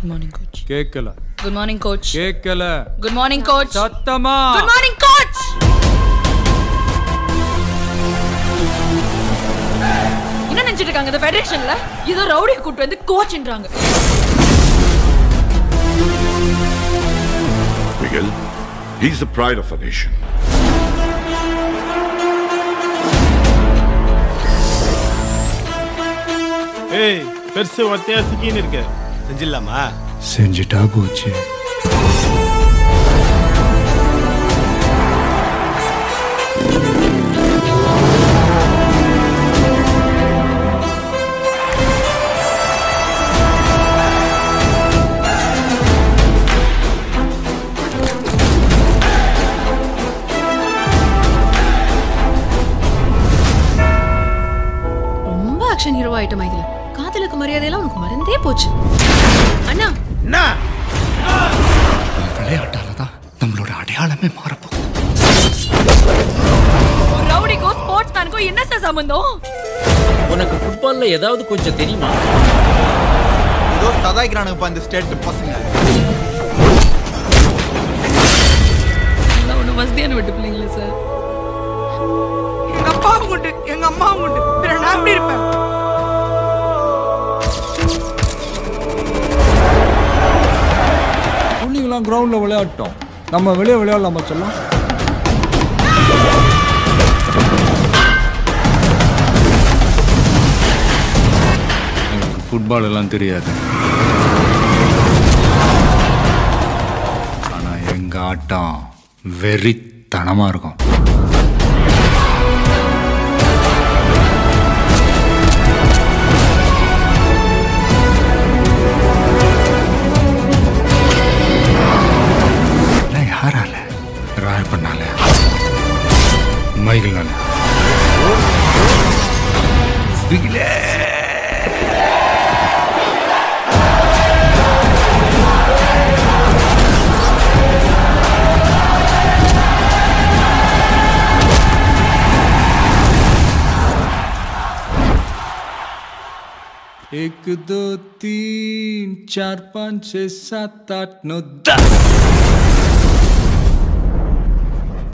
Good morning coach கேட்கல good morning coach கேட்கல good morning coach சத்தமா குட் மார்னிங் கோச் என்ன நினைச்சிட்டு இருக்காங்க இந்த ஃபெடரேஷன்ல ஏதோ ரவுடியை கூட்டு வந்து கோச்ன்றாங்க Miguel, he's the pride of a nation. ஏய் பெருசு ஒத்தையா சிக்கின்னு இருக்க செஞ்சிடலாமா செஞ்சுட்டா போச்சு ரொம்ப ஆக்ஷன் ஹீரோ ஆயிட்டமா இதுல காதலுக்கு மரியாதையெல்லாம் உனக்கு மறந்தே போச்சு அண்ணா என்ன விளையாட்டால தான் நம்மளோட அடையாளமே மாறப்போகுது ஒரு ரவுடிக்கும் ஸ்போர்ட்ஸ் மேனுக்கும் என்ன சார் சம்பந்தம் உனக்கு ஃபுட்பால்ல ஏதாவது கொஞ்சம் தெரியுமா ஏதோ சதாய்க்கிறானுங்கப்பா இந்த ஸ்டேட் பசங்க எல்லாம் ஒண்ணு வசதியான விட்டு பிள்ளைங்களே சார் எங்க அப்பாவும் உண்டு எங்க அம்மாவும் உண்டு பிற நான் எப்படி இருப்பேன் புள்ளிங்களாம் கிரவுண்ட்ல விளையாட்டோம் நம்ம வெளியே விளையாடலாமா சொல்லலாம் எனக்கு ஃபுட்பால் எல்லாம் தெரியாது ஆனா எங்க ஆட்டம் வெறித்தனமா இருக்கும் எல்லாம் யாரால ராயப்பண்ணால மைகிள்னால பிகிலே एक दो तीन चार पाँच छः सात आठ नौ दस